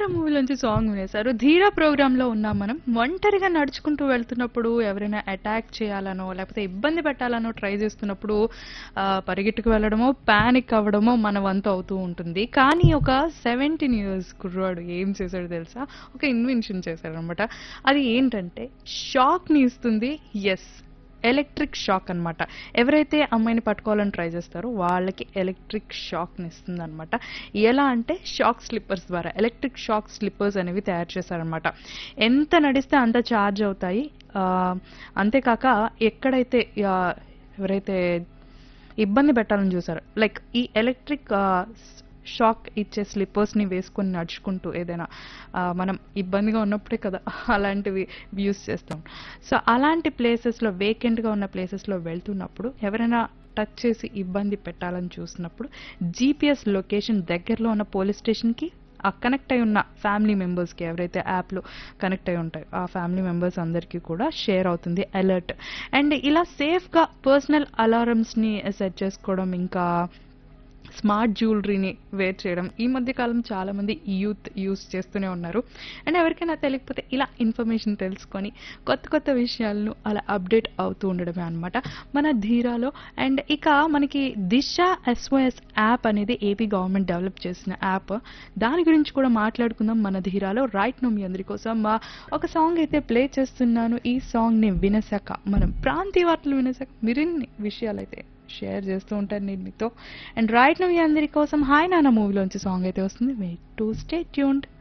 మూవీలోంచి song వినేశారు ధీరా programme లో ఉన్నాం మనం ఒంటరిగా నడుచుకుంటూ వెళ్తున్నప్పుడు ఎవరైనా అటాక్ చేయాలనో లేకపోతే ఇబ్బంది పెట్టాలనో ట్రై చేస్తున్నప్పుడు ఆ, పరిగెట్టుకు వెళ్ళడమో పానిక్ అవ్వడమో మన వంతు అవుతూ ఉంటుంది కానీ ఒక సెవెంటీన్ ఇయర్స్ కుర్రాడు ఏం చేశాడు తెలుసా ఒక ఇన్వెన్షన్ చేశాడు అనమాట అది ఏంటంటే షాక్ ని ఇస్తుంది ఎస్ ఎలక్ట్రిక్ షాక్ అన్నమాట ఎవరైతే అమ్మాయిని పట్టుకోవాలని ట్రై చేస్తారో వాళ్ళకి ఎలక్ట్రిక్ షాక్ని ఇస్తుంది అనమాట ఎలా అంటే షాక్ స్లిప్పర్స్ ద్వారా ఎలక్ట్రిక్ షాక్ స్లిప్పర్స్ అనేవి తయారు చేశారనమాట ఎంత నడిస్తే అంత ఛార్జ్ అవుతాయి ఆ, అంతేకాక ఎక్కడైతే ఆ, ఎవరైతే ఇబ్బంది పెట్టాలని చూసారు లైక్ ఈ ఎలక్ట్రిక్ షాక్ ఇచ్చే స్లిప్పర్స్ని వేసుకొని నడుచుకుంటూ ఏదైనా ఆ, మనం ఇబ్బందిగా ఉన్నప్పుడే కదా అలాంటివి యూస్ చేస్తాం సో అలాంటి ప్లేసెస్లో వేకెంట్గా ఉన్న ప్లేసెస్లో వెళ్తున్నప్పుడు ఎవరైనా టచ్ చేసి ఇబ్బంది పెట్టాలని చూసినప్పుడు జీపీఎస్ లొకేషన్ దగ్గరలో ఉన్న పోలీస్ స్టేషన్కి ఆ కనెక్ట్ అయి ఉన్న ఫ్యామిలీ మెంబర్స్కి ఎవరైతే యాప్లో కనెక్ట్ అయి ఉంటాయో ఆ ఫ్యామిలీ మెంబర్స్ అందరికీ కూడా షేర్ అవుతుంది అలర్ట్ అండ్ ఇలా సేఫ్గా పర్సనల్ అలారమ్స్ని సెట్ చేసుకోవడం ఇంకా స్మార్ట్ జ్యువెలరీని వేర్ చేయడం ఈ మధ్య కాలం చాలా మంది యూత్ యూస్ చేస్తూనే ఉన్నారు అండ్ ఎవరికైనా తెలియకపోతే ఇలా ఇన్ఫర్మేషన్ తెలుసుకొని కొత్త కొత్త విషయాలను అలా అప్డేట్ అవుతూ ఉండడమే అనమాట మన ధీరాలో అండ్ ఇక మనకి దిశ ఎస్ఓఎస్ యాప్ అనేది ఏపీ గవర్నమెంట్ డెవలప్ చేసిన యాప్ దాని గురించి కూడా మాట్లాడుకుందాం మన ధీరాలో రైట్ నో మీ అందరి కోసం ఆ, ఒక సాంగ్ అయితే ప్లే చేస్తున్నాను ఈ సాంగ్ని వినసాక మనం ప్రాంతీయ వార్తలు వినసాక మరిన్ని విషయాలు అయితే షేర్ చేస్తూ ఉంటాను నేను మీతో అండ్ రైట్ నో మీ అందరి కోసం హాయ్ నాన్న మూవీలోంచి సాంగ్ అయితే వస్తుంది వెయిట్ టు స్టే ట్యూన్డ్